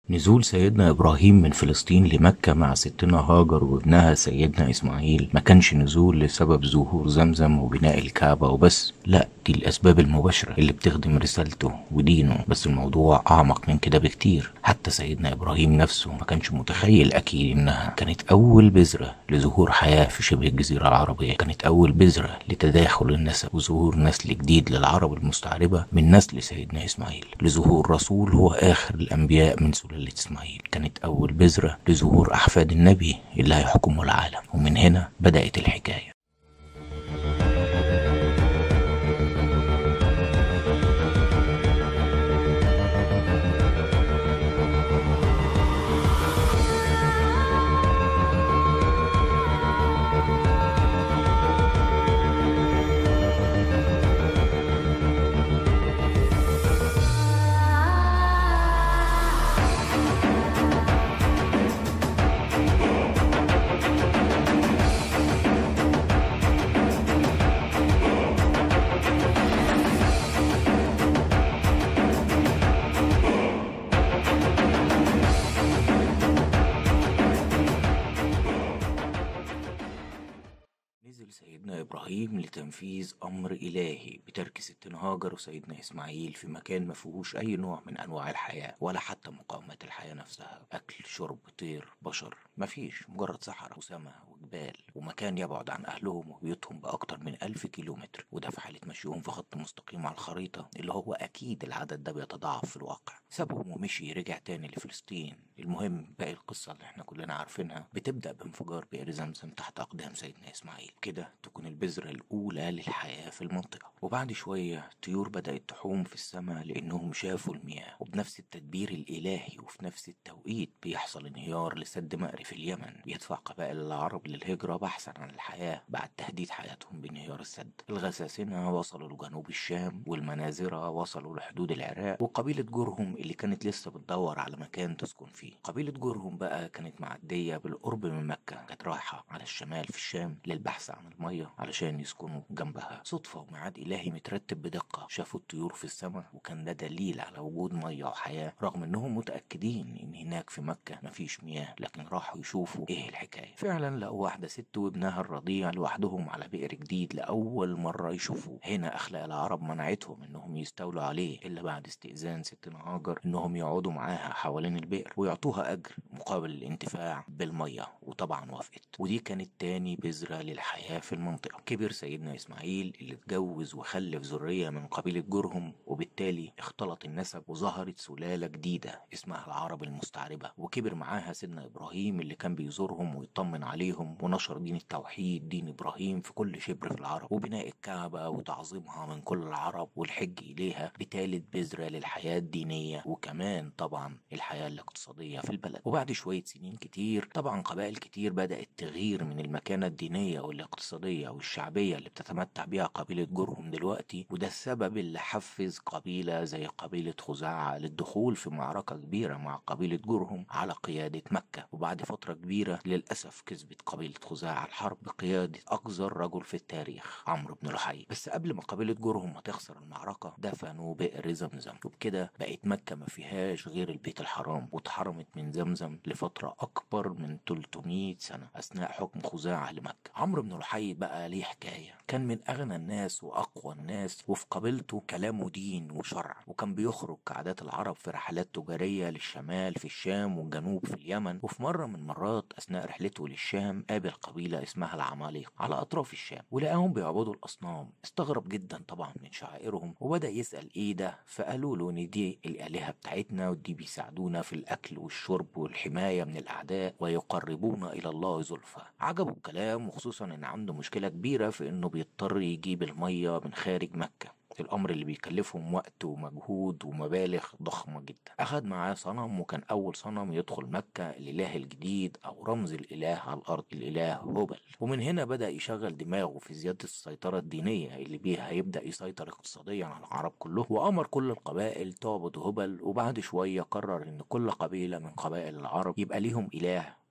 نزول سيدنا إبراهيم من فلسطين لمكة مع ستنا هاجر وابنها سيدنا إسماعيل ما كانش نزول لسبب ظهور زمزم وبناء الكعبة وبس لا دي الأسباب المباشرة اللي بتخدم رسالته ودينه بس الموضوع أعمق من كده بكتير حتى سيدنا إبراهيم نفسه ما كانش متخيل أكيد إنها كانت أول بذرة لظهور حياة في شبه الجزيرة العربية كانت أول بذرة لتداخل النسب وظهور نسل جديد للعرب المستعربة من نسل سيدنا إسماعيل لظهور رسول هو آخر الأنبياء من سلالة إسماعيل كانت أول بذرة لظهور أحفاد النبي اللي هيحكموا العالم ومن هنا بدأت الحكاية نزل سيدنا إبراهيم لتنفيذ أمر إلهي بترك ستنا هاجر وسيدنا إسماعيل في مكان ما فيهوش أي نوع من أنواع الحياة ولا حتى مقاومات الحياة نفسها أكل شرب طير بشر مفيش مجرد صحراء وسماء وجبال ومكان يبعد عن أهلهم وبيوتهم بأكتر من ألف كيلومتر وده في حالة مشيهم في خط مستقيم على الخريطة اللي هو أكيد العدد ده بيتضاعف في الواقع سابهم ومشي رجع تاني لفلسطين المهم باقي القصة اللي احنا كلنا عارفينها بتبدأ بانفجار بئر زمزم تحت أقدام سيدنا إسماعيل كده تكون البذرة الأولى للحياة في المنطقة وبعد شوية طيور بدأت تحوم في السماء لأنهم شافوا المياه وبنفس التدبير الإلهي وفي نفس التوقيت بيحصل انهيار لسد مأري في اليمن بيدفع قبائل العرب للهجرة بحثا عن الحياة بعد تهديد حياتهم بانهيار السد الغساسنة وصلوا لجنوب الشام والمنازرة وصلوا لحدود العراق وقبيلة جرهم اللي كانت لسه بتدور على مكان تسكن فيه قبيلة جرهم بقى كانت معدية بالقرب من مكة كانت رايحة على الشمال في الشام للبحث عن المية علشان يسكنوا جنبها صدفة وميعاد إلهي مترتب بدقة شافوا الطيور في السماء وكان ده دليل على وجود مية وحياة رغم إنهم متأكدين إن هناك في مكة مفيش مياه لكن راحوا يشوفوا إيه الحكاية فعلا لقوا واحدة ست وابنها الرضيع لوحدهم على بئر جديد لأول مرة يشوفوه هنا أخلاق العرب منعتهم إنهم يستولوا عليه إلا بعد استئذان ستنا هاجر إنهم يقعدوا معاها حوالين البئر ويعطوها أجر مقابل الانتفاع بالمية وطبعا وافقت ودي كانت تاني بذرة للحياة في المنطقة كبر سيدنا إسماعيل اللي اتجوز وخلف ذرية من قبيلة جرهم وبالتالي اختلط النسب وظهرت سلالة جديدة اسمها العرب المستعربة وكبر معاها سيدنا إبراهيم اللي كان بيزورهم ويطمن عليهم ونشر دين التوحيد دين إبراهيم في كل شبر في العرب وبناء الكعبة وتعظيمها من كل العرب والحج إليها بتالت بذرة للحياة الدينية وكمان طبعا الحياة الاقتصادية في البلد وبعد شوية سنين كتير طبعا قبائل كتير بدأت تغير من المكانة الدينية والاقتصادية والشعبية اللي بتتمتع بيها قبيلة جرهم دلوقتي وده السبب اللي حفز قبيلة زي قبيلة خزاعة للدخول في معركة كبيرة مع قبيلة جرهم على قيادة مكة وبعد فترة كبيرة للأسف كسبت قبيلة خزاعة الحرب بقيادة أقذر رجل في التاريخ عمرو بن لحي بس قبل ما قبيلة جرهم ما تخسر المعركة دفنوا بئر زمزم وبكده بقت مكة ما فيهاش غير البيت الحرام واتحرمت من زمزم لفترة أكبر من 300 سنة أثناء حكم خزاعة لمكة عمرو بن لحي بقى ليه حكاية كان من أغنى الناس وأقوى الناس وفي قبيلته كلامه دين وشرع وكان بيخرج كعادات العرب في رحلات تجارية للشمال في الشام والجنوب في اليمن وفي مرة من مرات أثناء رحلته للشام قابل قبيلة اسمها العماليق على أطراف الشام ولقاهم بيعبدوا الأصنام استغرب جدا طبعا من شعائرهم وبدأ يسأل إيه ده فقالوا له إن دي الآلهة بتاعتنا ودي بيساعدونا في الأكل والشرب والحماية من الأعداء ويقربونا إلى الله زلفى عجبه الكلام وخصوصا إن عنده مشكلة كبيرة في إنه بيضطر يجيب المية من خارج مكة الأمر اللي بيكلفهم وقت ومجهود ومبالغ ضخمة جدا أخد معاه صنم وكان أول صنم يدخل مكة الإله الجديد أو رمز الإله على الأرض الإله هبل ومن هنا بدأ يشغل دماغه في زيادة السيطرة الدينية اللي بيها هيبدأ يسيطر اقتصاديا على العرب كلهم وأمر كل القبائل تعبد هبل وبعد شوية قرر إن كل قبيلة من قبائل العرب يبقى ليهم إله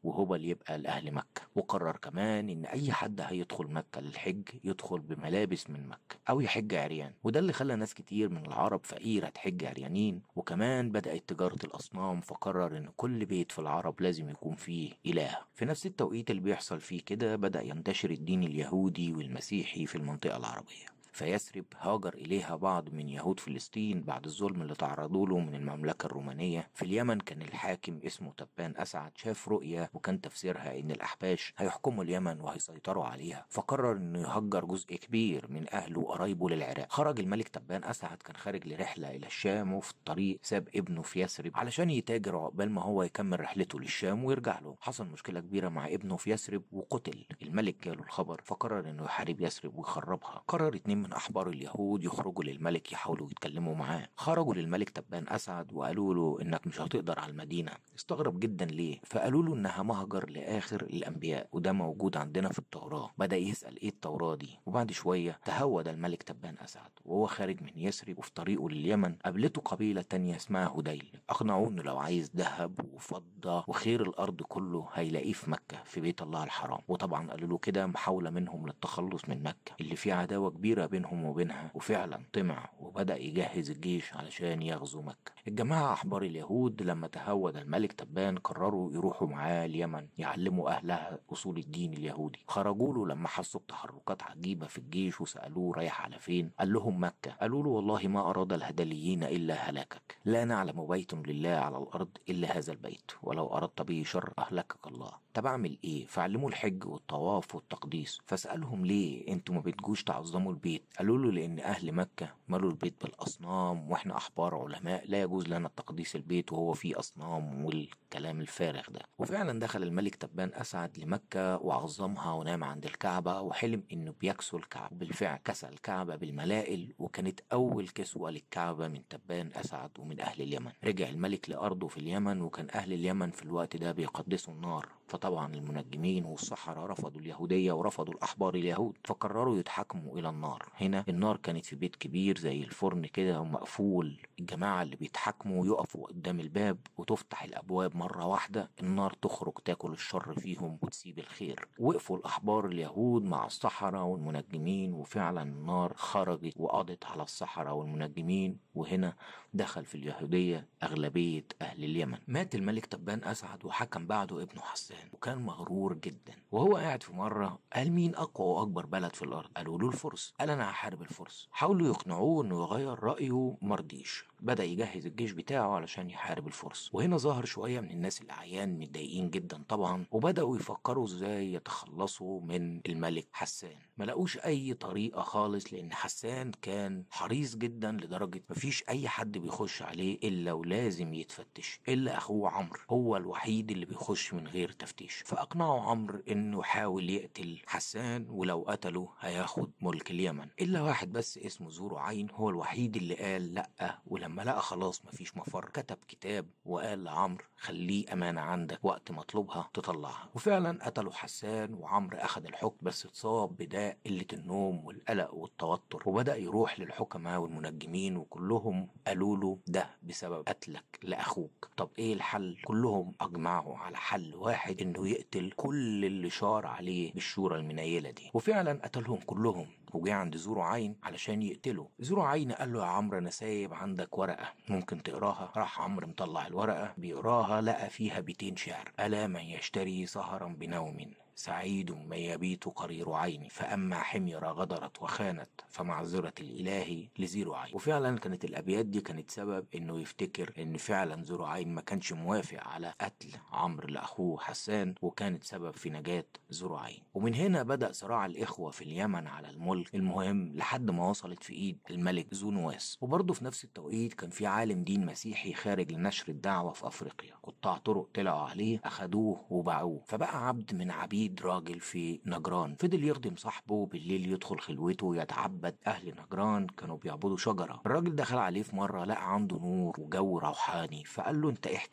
وهبل يبقى لأهل مكة وقرر كمان إن أي حد هيدخل مكة للحج يدخل بملابس من مكة أو يحج عريان وده اللي خلى ناس كتير من العرب فقيرة تحج عريانين وكمان بدأت تجارة الأصنام فقرر إن كل بيت في العرب لازم يكون فيه إله في نفس التوقيت اللي بيحصل فيه كده بدأ ينتشر الدين اليهودي والمسيحي في المنطقة العربية فيثرب هاجر إليها بعض من يهود فلسطين بعد الظلم اللي تعرضوا له من المملكة الرومانية في اليمن كان الحاكم اسمه تبان أسعد شاف رؤية وكان تفسيرها إن الأحباش هيحكموا اليمن وهيسيطروا عليها فقرر إنه يهجر جزء كبير من أهله وقرايبه للعراق خرج الملك تبان أسعد كان خارج لرحلة إلى الشام وفي الطريق ساب ابنه في يثرب علشان يتاجر عقبال ما هو يكمل رحلته للشام ويرجع له حصل مشكلة كبيرة مع ابنه في يثرب وقتل الملك جاله الخبر فقرر إنه يحارب يثرب ويخربها قرر اتنين من أحبار اليهود يخرجوا للملك يحاولوا يتكلموا معاه خرجوا للملك تبان أسعد وقالوا له إنك مش هتقدر على المدينة استغرب جدا ليه فقالوا له إنها مهجر لآخر الأنبياء وده موجود عندنا في التوراة بدأ يسأل إيه التوراة دي وبعد شوية تهود الملك تبان أسعد وهو خارج من يثرب وفي طريقه لليمن قابلته قبيلة تانية اسمها هديل أقنعوه إنه لو عايز ذهب وفضة وخير الأرض كله هيلاقيه في مكة في بيت الله الحرام وطبعا قالوا له كده محاولة منهم للتخلص من مكة اللي فيه عداوة كبيرة بينهم وبينها وفعلا طمع وبدأ يجهز الجيش علشان يغزو مكة الجماعة أحبار اليهود لما تهود الملك تبان قرروا يروحوا معاه اليمن يعلموا أهلها أصول الدين اليهودي خرجوا له لما حسوا بتحركات عجيبة في الجيش وسألوه رايح على فين قال لهم مكة قالوا له والله ما أراد الهدليين إلا هلاكك لا نعلم بيت لله على الأرض إلا هذا البيت ولو أردت به شر أهلكك الله طب أعمل إيه فعلموا الحج والطواف والتقديس فسألهم ليه أنتوا ما بتجوش تعظموا البيت قالوا له لأن أهل مكة ملوا البيت بالأصنام وإحنا أحبار علماء لا يجوز لنا تقديس البيت وهو فيه أصنام والكلام الفارغ ده وفعلا دخل الملك تبان أسعد لمكة وعظمها ونام عند الكعبة وحلم إنه بيكسو الكعبة بالفعل كسى الكعبة بالملائل وكانت أول كسوة للكعبة من تبان أسعد ومن أهل اليمن رجع الملك لأرضه في اليمن وكان أهل اليمن في الوقت ده بيقدسوا النار فطبعا المنجمين والسحرة رفضوا اليهودية ورفضوا الأحبار اليهود فقرروا يتحكموا إلى النار هنا النار كانت في بيت كبير زي الفرن كده ومقفول الجماعة اللي بيتحكموا يقفوا قدام الباب وتفتح الأبواب مرة واحدة النار تخرج تاكل الشر فيهم وتسيب الخير وقفوا الأحبار اليهود مع السحرة والمنجمين وفعلا النار خرجت وقضت على السحرة والمنجمين وهنا دخل في اليهودية أغلبية أهل اليمن مات الملك تبان أسعد وحكم بعده ابنه حسان وكان مغرور جدا وهو قاعد في مرة قال مين أقوى وأكبر بلد في الأرض قالوا له الفرس قال أنا هحارب الفرس حاولوا يقنعوه إنه يغير رأيه مرضيش بدأ يجهز الجيش بتاعه علشان يحارب الفرس وهنا ظهر شوية من الناس الأعيان متضايقين جدا طبعا وبدأوا يفكروا ازاي يتخلصوا من الملك حسان ما لقوش أي طريقة خالص لأن حسان كان حريص جدا لدرجة مفيش أي حد بيخش عليه إلا ولازم يتفتش إلا أخوه عمرو هو الوحيد اللي بيخش من غير تفتيش فأقنعوا عمرو إنه يحاول يقتل حسان ولو قتله هياخد ملك اليمن إلا واحد بس اسمه زورو عين هو الوحيد اللي قال لأ ولما لقى خلاص مفيش مفر كتب كتاب وقال لعمرو خليه أمانة عندك وقت ما اطلبها تطلعها وفعلا قتلوا حسان وعمرو أخذ الحكم بس اتصاب بداء قلة النوم والقلق والتوتر وبدأ يروح للحكماء والمنجمين وكلهم قالوا له ده بسبب قتلك لأخوك طب إيه الحل كلهم أجمعوا على حل واحد إنه يقتل كل اللي شار عليه بالشورى المنيلة دي وفعلا قتلهم كلهم وجه عند زورو عين علشان يقتله زورو عين قال له يا عمرو انا سايب عندك ورقه ممكن تقراها راح عمرو مطلع الورقه بيقراها لقى فيها بيتين شعر الا من يشتري سهرا بنوم سعيد من يبيت قرير عيني فأما حميرة غدرت وخانت فمعذرة الإله لزيرو عين وفعلا كانت الأبيات دي كانت سبب إنه يفتكر إن فعلا زيرو عين ما كانش موافق على قتل عمرو لأخوه حسان وكانت سبب في نجاة زيرو عين ومن هنا بدأ صراع الإخوة في اليمن على الملك المهم لحد ما وصلت في إيد الملك ذو نواس وبرضه في نفس التوقيت كان في عالم دين مسيحي خارج لنشر الدعوة في أفريقيا قطاع طرق طلعوا عليه أخدوه وباعوه فبقى عبد من عبيد عبيد راجل في نجران فضل يخدم صاحبه بالليل يدخل خلوته ويتعبد أهل نجران كانوا بيعبدوا شجرة الراجل دخل عليه في مرة لقى عنده نور وجو روحاني فقال له انت ايه حكايتك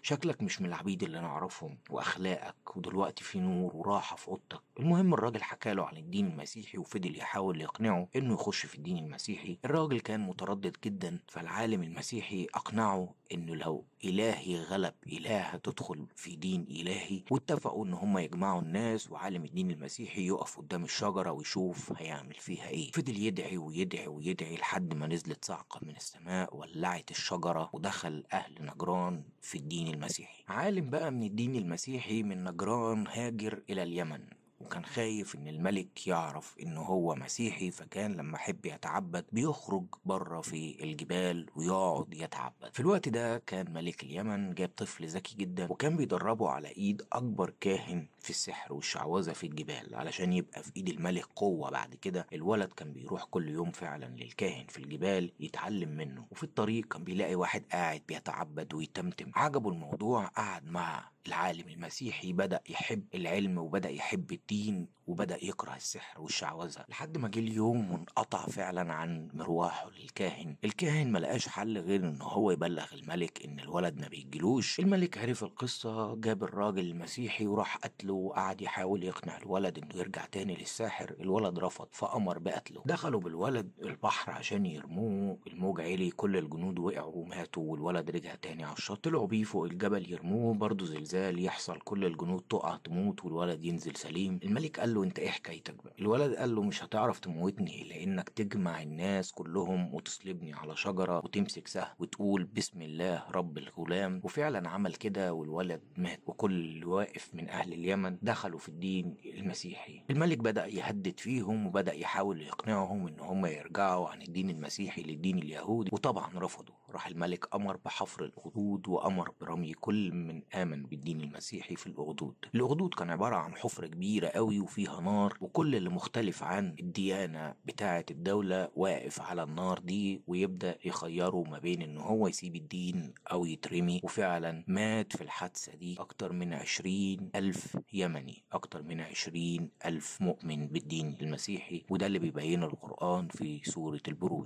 شكلك مش من العبيد اللي نعرفهم واخلاقك ودلوقتي في نور وراحة في اوضتك المهم الراجل حكاله عن الدين المسيحي وفضل يحاول يقنعه انه يخش في الدين المسيحي الراجل كان متردد جدا فالعالم المسيحي اقنعه انه لو الهي غلب اله تدخل في دين الهي واتفقوا ان هم يجمعوا الناس وعالم الدين المسيحي يقف قدام الشجرة ويشوف هيعمل فيها ايه فضل يدعي ويدعي ويدعي لحد ما نزلت صعقة من السماء ولعت الشجرة ودخل اهل نجران في الدين المسيحي عالم بقى من الدين المسيحي من نجران هاجر الى اليمن وكان خايف ان الملك يعرف ان هو مسيحي فكان لما حب يتعبد بيخرج بره في الجبال ويقعد يتعبد في الوقت ده كان ملك اليمن جاب طفل ذكي جدا وكان بيدربه على ايد اكبر كاهن في السحر والشعوذة في الجبال علشان يبقى في ايد الملك قوة بعد كده الولد كان بيروح كل يوم فعلا للكاهن في الجبال يتعلم منه وفي الطريق كان بيلاقي واحد قاعد بيتعبد ويتمتم عجبه الموضوع قعد مع العالم المسيحي بدأ يحب العلم وبدأ يحب الدين وبدأ يكره السحر والشعوذة لحد ما جه اليوم وانقطع فعلا عن مروحه للكاهن الكاهن ملقاش حل غير ان هو يبلغ الملك ان الولد ما بيجيلوش الملك عرف القصة جاب الراجل المسيحي وراح قتله وقعد يحاول يقنع الولد انه يرجع تاني للساحر الولد رفض فأمر بقتله دخلوا بالولد البحر عشان يرموه الموج عالي كل الجنود وقعوا وماتوا والولد رجع تاني على الشط طلعوا بيه فوق الجبل يرموه برضه زلزال يحصل كل الجنود تقع تموت والولد ينزل سليم الملك قال له انت ايه حكايتك بقى الولد قال له مش هتعرف تموتني لانك تجمع الناس كلهم وتصلبني على شجرة وتمسك سهم وتقول بسم الله رب الغلام وفعلا عمل كده والولد مات وكل اللي واقف من اهل اليمن دخلوا في الدين المسيحي الملك بدأ يهدد فيهم وبدأ يحاول يقنعهم ان هم يرجعوا عن الدين المسيحي للدين اليهودي وطبعا رفضوا راح الملك امر بحفر الاخدود وامر برمي كل من امن بالدين المسيحي في الاخدود الاخدود كان عبارة عن حفرة كبيرة قوي وفيها نار وكل اللي مختلف عن الديانة بتاعة الدولة واقف على النار دي ويبدأ يخيره ما بين ان هو يسيب الدين او يترمي وفعلا مات في الحادثة دي اكتر من عشرين الف يمني اكتر من عشرين الف مؤمن بالدين المسيحي وده اللي بيبينه القرآن في سورة البروج